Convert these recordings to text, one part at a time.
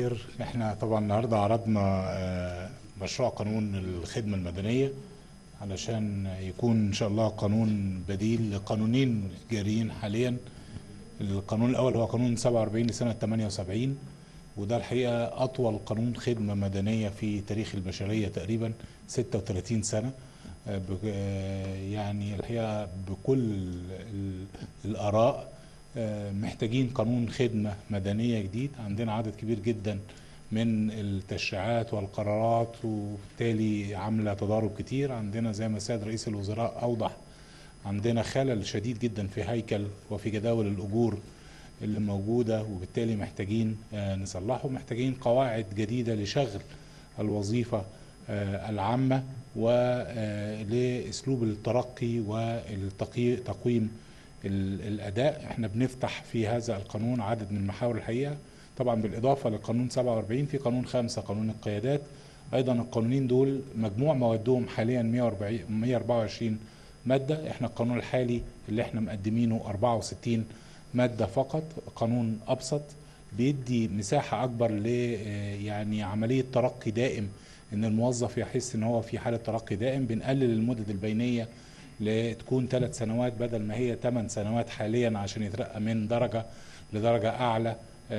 احنا طبعا النهارده عرضنا آه، مشروع قانون الخدمه المدنيه علشان يكون ان شاء الله قانون بديل لقانونين جاريين حاليا القانون الاول هو قانون 47 لسنه 78 وده الحقيقه اطول قانون خدمه مدنيه في تاريخ البشريه تقريبا 36 سنه آه، ب- آه، يعني الحقيقه بكل ال- الاراء آه، محتاجين قانون خدمه مدنيه جديد عندنا عدد كبير جدا من التشريعات والقرارات وبالتالي عامله تضارب كتير عندنا زي ما السيد رئيس الوزراء اوضح عندنا خلل شديد جدا في هيكل وفي جداول الاجور اللي موجوده وبالتالي محتاجين آه، نصلحه محتاجين قواعد جديده لشغل الوظيفه آه، العامه ولاسلوب الترقي والتقييم الاداء احنا بنفتح في هذا القانون عدد من المحاور الحقيقه طبعا بالاضافه لقانون 47 في قانون 5 قانون القيادات ايضا القانونين دول مجموع موادهم حاليا 140 124 ماده احنا القانون الحالي اللي احنا مقدمينه 64 ماده فقط قانون ابسط بيدي مساحه اكبر ل آه، يعني عمليه ترقي دائم ان الموظف يحس ان هو في حاله ترقي دائم بنقلل المدد البينيه لتكون ثلاث سنوات بدل ما هي ثمان سنوات حاليا عشان يترقى من درجه لدرجه اعلى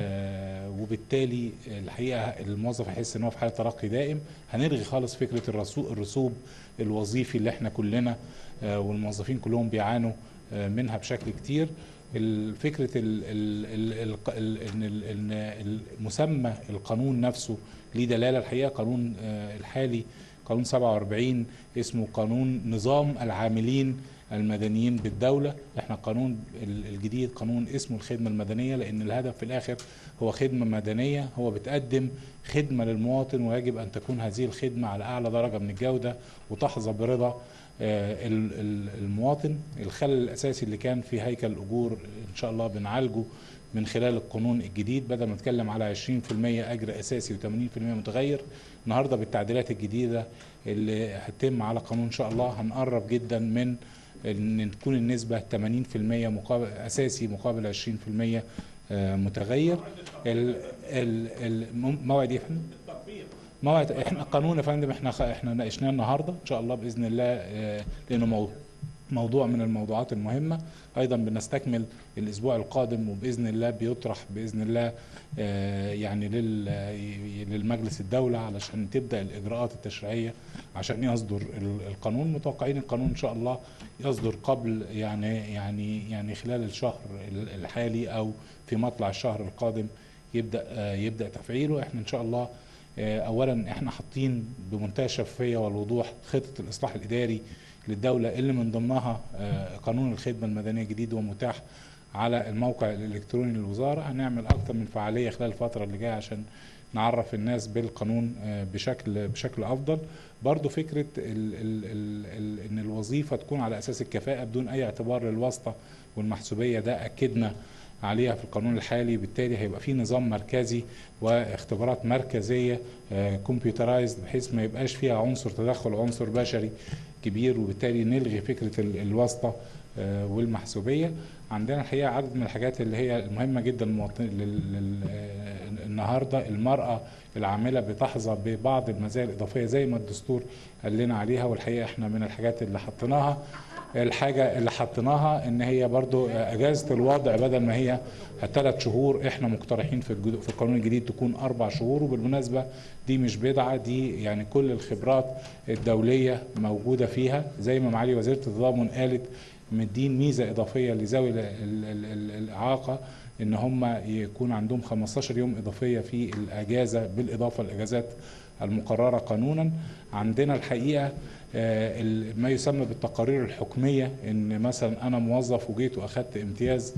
آه، وبالتالي الحقيقه الموظف يحس ان هو في حاله ترقي دائم هنلغي خالص فكره الرسو- الرسوب الوظيفي اللي احنا كلنا آه، والموظفين كلهم بيعانوا آه، منها بشكل كتير ال- فكره ال- ال- ال- ال- ال- ان ال- ان المسمى القانون نفسه ليه دلاله الحقيقه قانون آه، الحالي قانون 47 اسمه قانون نظام العاملين المدنيين بالدولة احنا قانون ال- الجديد قانون اسمه الخدمة المدنية لان الهدف في الاخر هو خدمة مدنية هو بتقدم خدمة للمواطن ويجب ان تكون هذه الخدمة على اعلى درجة من الجودة وتحظى برضا آه، ال- ال- المواطن الخلل الاساسي اللي كان في هيكل الاجور ان شاء الله بنعالجه من خلال القانون الجديد بدل ما نتكلم على 20% اجر اساسي و80% متغير النهارده بالتعديلات الجديده اللي هتتم على قانون ان شاء الله هنقرب جدا من ان تكون النسبه 80% مقابل اساسي مقابل 20% آه، متغير ال- ال- ال- موعد ايه يا فندم؟ موعد احنا قانون يا فندم احنا خ- احنا ناقشناه النهارده ان شاء الله باذن الله آه، لانه مو- موضوع من الموضوعات المهمه ايضا بنستكمل الاسبوع القادم وباذن الله بيطرح باذن الله آه، يعني لل- للمجلس الدوله علشان تبدا الاجراءات التشريعيه عشان يصدر ال- القانون متوقعين القانون ان شاء الله يصدر قبل يعني يعني يعني خلال الشهر ال- الحالي او في مطلع الشهر القادم يبدا آه، يبدا تفعيله احنا ان شاء الله آه، اولا احنا حاطين بمنتهى الشفافيه والوضوح خطه الاصلاح الاداري للدوله اللي من ضمنها آه، قانون الخدمه المدنيه الجديد ومتاح على الموقع الالكتروني للوزاره هنعمل اكثر من فعاليه خلال الفتره اللي جايه عشان نعرف الناس بالقانون آه، بشكل بشكل افضل برضو فكره ال ال ال ال ان الوظيفه تكون على اساس الكفاءه بدون اي اعتبار للواسطه والمحسوبيه ده اكدنا عليها في القانون الحالي بالتالي هيبقى في نظام مركزي واختبارات مركزيه كمبيوترايزد بحيث ما يبقاش فيها عنصر تدخل عنصر بشري كبير وبالتالي نلغي فكره ال- الواسطه آه، والمحسوبيه عندنا الحقيقه عدد من الحاجات اللي هي المهمه جدا للمواطن لل- لل- آه، النهارده المراه العامله بتحظى ببعض المزايا الاضافيه زي ما الدستور قال لنا عليها والحقيقه احنا من الحاجات اللي حطيناها الحاجة اللي حطيناها ان هي برضو اجازة الوضع بدل ما هي ثلاث شهور احنا مقترحين في الجدو- في القانون الجديد تكون اربع شهور وبالمناسبة دي مش بدعة دي يعني كل الخبرات الدولية موجودة فيها زي ما معالي وزيرة التضامن قالت مدين ميزة اضافية لذوي ال- ال- ال- ال- الاعاقة ان هم يكون عندهم 15 يوم اضافية في الاجازة بالاضافة للاجازات المقررة قانونا عندنا الحقيقة آه، ال- ما يسمى بالتقارير الحكمية ان مثلا انا موظف وجيت واخدت امتياز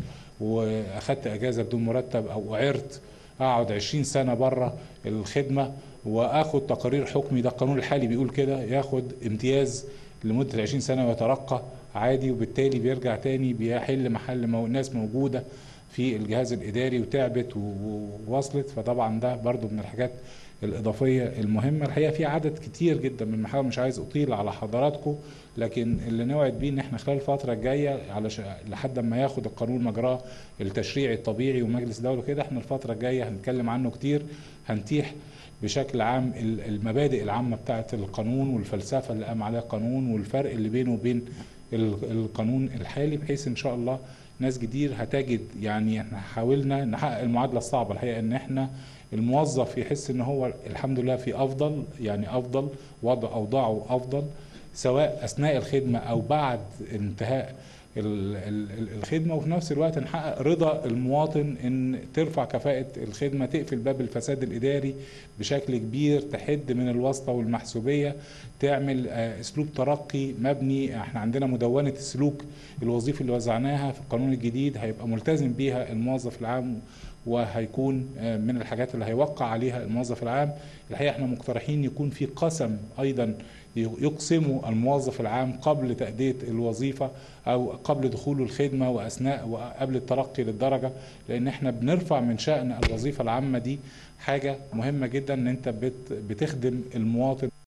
واخدت اجازة بدون مرتب او اعرت اقعد 20 سنة بره الخدمة واخد تقارير حكمي ده القانون الحالي بيقول كده ياخد امتياز لمدة 20 سنة ويترقى عادي وبالتالي بيرجع تاني بيحل محل مو... ناس موجودة في الجهاز الاداري وتعبت و- ووصلت فطبعا ده برضو من الحاجات الاضافيه المهمه الحقيقه في عدد كتير جدا من المحاور مش عايز اطيل على حضراتكم لكن اللي نوعد بيه ان احنا خلال الفتره الجايه على ش... لحد ما ياخد القانون مجراه التشريعي الطبيعي ومجلس دوله كده احنا الفتره الجايه هنتكلم عنه كتير هنتيح بشكل عام ال- المبادئ العامه بتاعه القانون والفلسفه اللي قام عليها القانون والفرق اللي بينه وبين ال- القانون الحالي بحيث ان شاء الله ناس كتير هتجد يعني احنا حاولنا نحقق المعادله الصعبه الحقيقه ان احنا الموظف يحس ان هو الحمد لله في افضل يعني افضل وضع اوضاعه افضل سواء اثناء الخدمه او بعد انتهاء ال- ال- ال- الخدمه وفي نفس الوقت نحقق رضا المواطن ان ترفع كفاءه الخدمه تقفل باب الفساد الاداري بشكل كبير تحد من الواسطه والمحسوبيه تعمل آه، اسلوب ترقي مبني احنا عندنا مدونه السلوك الوظيفي اللي وزعناها في القانون الجديد هيبقى ملتزم بيها الموظف العام وهيكون آه، من الحاجات اللي هيوقع عليها الموظف العام الحقيقه احنا مقترحين يكون في قسم ايضا يقسمه الموظف العام قبل تأدية الوظيفة أو قبل دخوله الخدمة وأثناء وقبل الترقي للدرجة لأن احنا بنرفع من شأن الوظيفة العامة دي حاجة مهمة جدا إن أنت بت- بتخدم المواطن